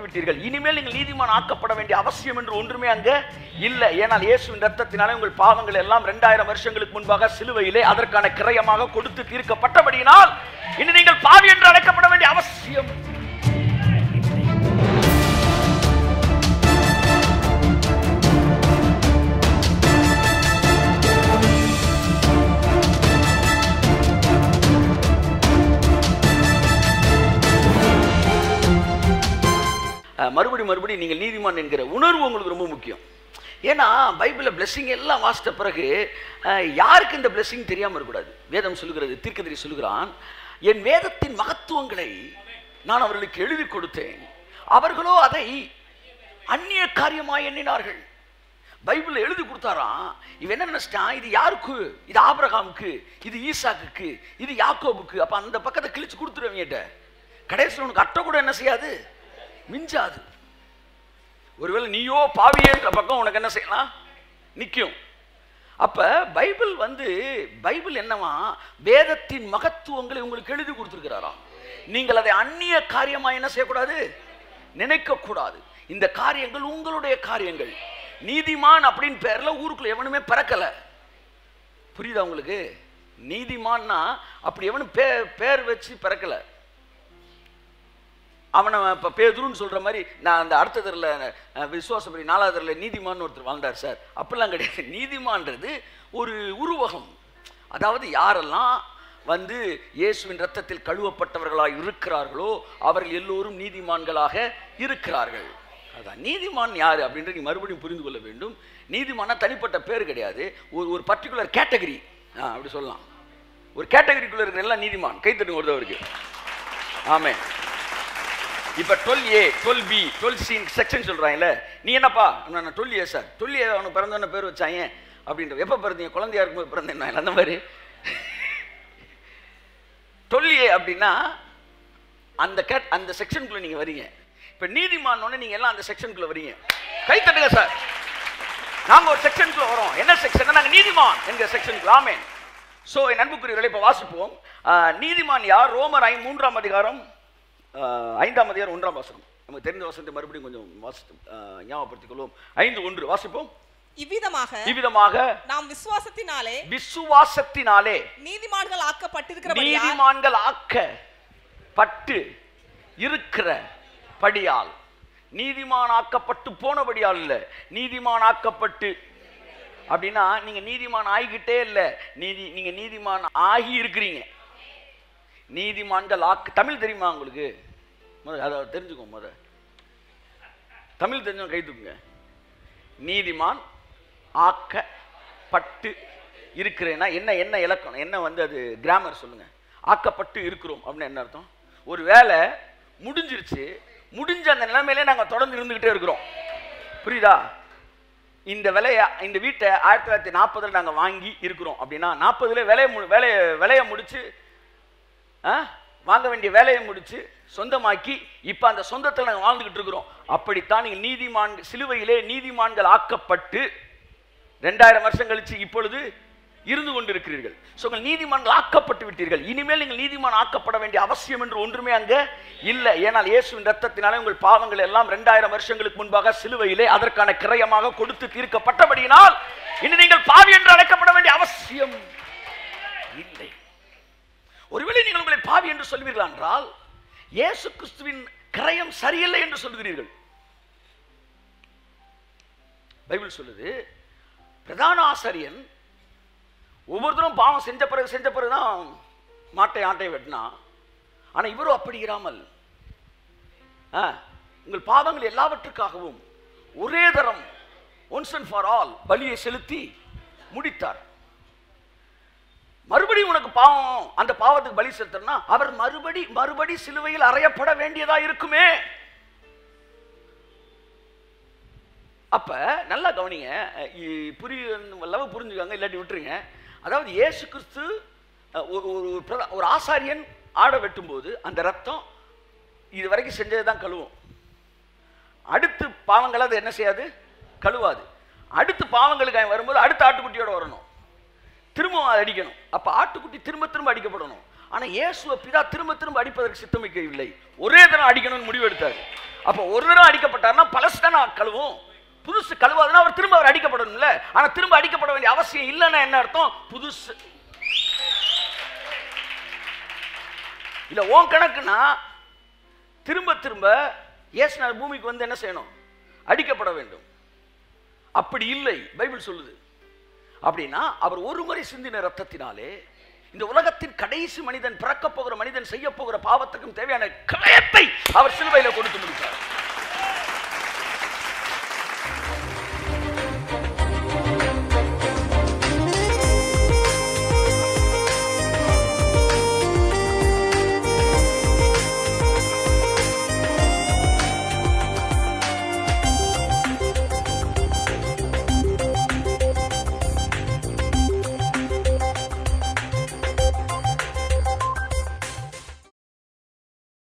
விட்டீர்கள் இனிமேல் நீங்கள் நீதிமான் ஆக்கப்பட வேண்டிய அவசியம் என்று ஒன்றுமே அங்க இல்லை ஏனால் இயேசுவின் ரத்தத்தினாலே உங்கள் பாவங்கள் எல்லாம் ரெண்டாயிரம் வருஷங்களுக்கு முன்பாக சிலுவையிலே அதற்கான கிரயமாக கொடுத்து தீர்க்கப்பட்டபடியினால் இனி நீங்கள் பாவி என்று அழைக்கப்பட வேண்டிய அவசியம் அஹ், மறுபடி மறுபடி நீங்கள் நீதிமான் என்கிற உணர்வு உங்களுக்கு ரொம்ப முக்கியம் ஏன்னா பைபிளில் blessing எல்லாம் வாசித்த பிறகு அஹ், யாருக்கு இந்த blessing தெரியாமல் இருக்கக்கூடாது வேதம் சொல்லுகிறது தீர்க்கதரி சொல்லுகிறான் என் வேதத்தின் மகத்துவங்களை நான் அவர்களுக்கு எழுதி கொடுத்தேன் அவர்களோ அதை அந்நிய காரியமாய் எண்ணினார்கள் பைபிள் எழுதி கொடுத்தாராம் இவன் என்ன நினைச்சிட்டான் இது யாருக்கு இது ஆபிரகாமுக்கு இது ஈசாக்குக்கு இது யாக்கோபுக்கு அப்ப அந்த பக்கத்தை கிழிச்சு கொடுத்துருவீங்கிட்ட கடைசியில் உனக்கு அட்டை கூட என்ன செய்யாது மிஞ்சாது ஒருவேளை நீயோ பாவியேன்ற பக்கம் உனக்கு என்ன செய்யலாம் நிற்கும் அப்ப பைபிள் வந்து பைபிள் என்னவா வேதத்தின் மகத்துவங்களை உங்களுக்கு எழுதி கொடுத்துருக்கிறாராம் நீங்கள் அதை அந்நிய காரியமா என்ன செய்யக்கூடாது நினைக்க கூடாது இந்த காரியங்கள் உங்களுடைய காரியங்கள் நீதிமான் அப்படின்னு பேர்ல ஊருக்குள்ள எவனுமே பிறக்கல புரியுதா உங்களுக்கு நீதிமான்னா அப்படி எவனும் பேர் பேர் வச்சு பிறக்கல அவனை இப்போ பேதுருன்னு சொல்கிற மாதிரி நான் அந்த அடுத்த தரில் விசுவாசப்படி நாலாவது தரில் நீதிமான் ஒருத்தர் வாழ்ந்தார் சார் அப்படிலாம் கிடையாது நீதிமான்றது ஒரு உருவகம் அதாவது யாரெல்லாம் வந்து இயேசுவின் ரத்தத்தில் கழுவப்பட்டவர்களாக இருக்கிறார்களோ அவர்கள் எல்லோரும் நீதிமான்களாக இருக்கிறார்கள் அதான் நீதிமான் யார் அப்படின்றது நீ மறுபடியும் புரிந்து கொள்ள வேண்டும் நீதிமானா தனிப்பட்ட பேர் கிடையாது ஒரு ஒரு பர்டிகுலர் கேட்டகரி ஆ அப்படி சொல்லலாம் ஒரு கேட்டகரிக்குள்ள இருக்கிற எல்லாம் நீதிமான் கைத்தட்டுங்க ஒருத்தவருக்கு ஆமே இப்போ twelve A twelve B twelve C section சொல்கிறாங்கல்ல நீ என்னப்பா நான் twelve A sir twelve A அவனுக்கு பிறந்தவன பேர் வச்சாங்க அப்படின்ற எப்போ பிறந்தீங்க குழந்தையா இருக்கும்போது பிறந்தேன் அந்த மாதிரி டுவெல் ஏ அப்படின்னா அந்த கேட் அந்த செக்ஷனுக்குள்ளே நீங்கள் வரீங்க இப்போ நீதிமான் உடனே நீங்கள் எல்லாம் அந்த செக்ஷனுக்குள்ளே வரீங்க கை தட்டுங்க சார் நாங்கள் ஒரு செக்ஷனுக்குள்ள வரோம் என்ன செக்ஷன் நாங்கள் நீதிமான் என்கிற செக்ஷனுக்குள்ள ஆமேன் ஸோ என் அன்புக்குரியவர்களை இப்போ வாசிப்போம் ஆஹ், நீதிமான் யார் ரோமர் ஐ மூன்றாம் அதிகாரம் ஆஹ், ஐந்தாம் அதிகாரம் ஒன்றாம் வாசனம் நமக்கு தெரிந்த வசனத்தை மறுபடியும் கொஞ்சம் வாசித்து ஆஹ், ஞாபகப்படுத்திக் கொள்வோம் ஐந்து ஒன்று வாசிப்போம் இவ்விதமாக இவ்விதமாக நாம் விசுவாசத்தினாலே விசுவாசத்தினாலே நீதிமான்கள் ஆக்கப்பட்டிருக்கிறபடியால் நீதிமான்கள் ஆக்க பட்டு இருக்கிற படியால் நீதிமான் ஆக்கப்பட்டு போனபடியால் இல்ல நீதிமான் ஆக்கப்பட்டு அப்படின்னா நீங்க நீதிமான் ஆகிக்கிட்டே இல்ல நீதி நீங்க நீதிமான் ஆகி இருக்கிறீங்க நீதிமான்கள் ஆக்கு தமிழ் தெரியுமா உங்களுக்கு முத அதை தெரிஞ்சுக்கோ முத தமிழ் தெரிஞ்சவங்க கை தூக்குங்க நீதிமான் ஆக்கப்பட்டு இருக்கிறேன்னா என்ன என்ன இலக்கணம் என்ன வந்து அது கிராமர் சொல்லுங்க ஆக்கப்பட்டு இருக்கிறோம் அப்படின்னு என்ன அர்த்தம் ஒரு வேலை முடிஞ்சிருச்சு முடிஞ்ச அந்த நிலைமையிலே நாங்கள் தொடர்ந்து இருந்துகிட்டே இருக்கிறோம் புரியுதா இந்த விலைய இந்த வீட்டை ஆயிரத்தி தொள்ளாயிரத்தி நாற்பதில் நாங்கள் வாங்கி இருக்கிறோம் அப்படின்னா நாற்பதுல வேலையை மு வேலையை விலையை முடிச்சு ஆ? வாங்க வேண்டிய வேலையை முடிச்சு சொந்தமாக்கி இப்போ அந்த சொந்தத்தில் நாங்கள் வாழ்ந்துகிட்டு இருக்கிறோம் அப்படித்தான் நீங்கள் நீதிமான் சிலுவையிலே நீதிமான்கள் ஆக்கப்பட்டு ரெண்டாயிரம் வருஷம் கழிச்சு இப்பொழுது இருந்து கொண்டிருக்கிறீர்கள் ஸோ உங்கள் நீதிமான்கள் ஆக்கப்பட்டு விட்டீர்கள் இனிமேல் நீங்கள் நீதிமான் ஆக்கப்பட வேண்டிய அவசியம் என்று ஒன்றுமே அங்கே இல்லை ஏனால் இயேசுவின் ரத்தத்தினாலே உங்கள் பாவங்கள் எல்லாம் ரெண்டாயிரம் வருஷங்களுக்கு முன்பாக சிலுவையிலே அதற்கான கிரயமாக கொடுத்து தீர்க்கப்பட்டபடியினால் இனி நீங்கள் பாவி என்று அழைக்கப்பட வேண்டிய அவசியம் இல்லை ஒருவேளை நீங்கள் உங்களை பாவி என்று சொல்வீர்கள் என்றால் இயேசு கிறிஸ்துவின் கிரயம் சரியில்லை என்று சொல்கிறீர்கள் பைபிள் சொல்லுது பிரதான ஆசாரியன் ஒவ்வொருத்தரும் பாவம் செஞ்ச பிறகு செஞ்ச பிறகுதான் மாட்டை ஆட்டை வெட்டினா ஆனா இவரும் அப்படி இராமல் ஆ, உங்கள் பாவங்கள் எல்லாவற்றுக்காகவும் ஒரே தரம் ஒன்ஸ் அண்ட் ஃபார் ஆல் பலியை செலுத்தி முடித்தார் மறுபடியும் உனக்கு பாவம் அந்த பாவத்துக்கு பலி செலுத்தணும்னா அவர் மறுபடி மறுபடி சிலுவையில் அறையப்பட வேண்டியதா இருக்குமே அப்ப நல்லா கவனிங்க இ- புரிய லவ் புரிஞ்சுக்காங்க இல்லாட்டி விட்டுருங்க அதாவது இயேசு கிறிஸ்து அஹ், ஒரு ஒரு ஒரு பிரதா- ஒரு ஆசாரியன் ஆடை வெட்டும்போது அந்த ரத்தம் இது வரைக்கும் செஞ்சது தான் கழுவும் அடுத்து பாவங்கள் அது என்ன செய்யாது கழுவாது அடுத்து பாவங்களுக்கு அவன் வரும்போது அடுத்த ஆட்டுக்குட்டியோட வரணும் திரும்ப அதை அடிக்கணும் அப்ப ஆட்டுக்குட்டி திரும்ப திரும்ப அடிக்கப்படணும் ஆனா இயேசுவை பிதா திரும்ப திரும்ப அடிப்பதற்கு சித்தமிக்கவில்லை ஒரே தரம் அடிக்கணும்னு முடிவு எடுத்தார் அப்ப ஒரு தரம் அடிக்கப்பட்டார்னா பழசு தானே கழுவும் புதுசு கழுவாதுன்னா அவர் திரும்ப அவர் அடிக்கப்படணும்ல ஆனா திரும்ப அடிக்கப்பட வேண்டிய அவசியம் இல்லைன்னா என்ன அர்த்தம் புதுசு இல்ல உன் கணக்குனா திரும்ப திரும்ப இயேசுனார் பூமிக்கு வந்து என்ன செய்யணும் அடிக்கப்பட வேண்டும் அப்படி இல்லை பைபிள் சொல்லுது அப்படின்னா அவர் ஒரு முறை சிந்தின ரத்தத்தினாலே இந்த உலகத்தின் கடைசி மனிதன் பிறக்க போகிற மனிதன் செய்ய போகிற பாவத்துக்கும் தேவையான கயத்தை அவர் சிலுவையில கொடுத்து முடித்தார்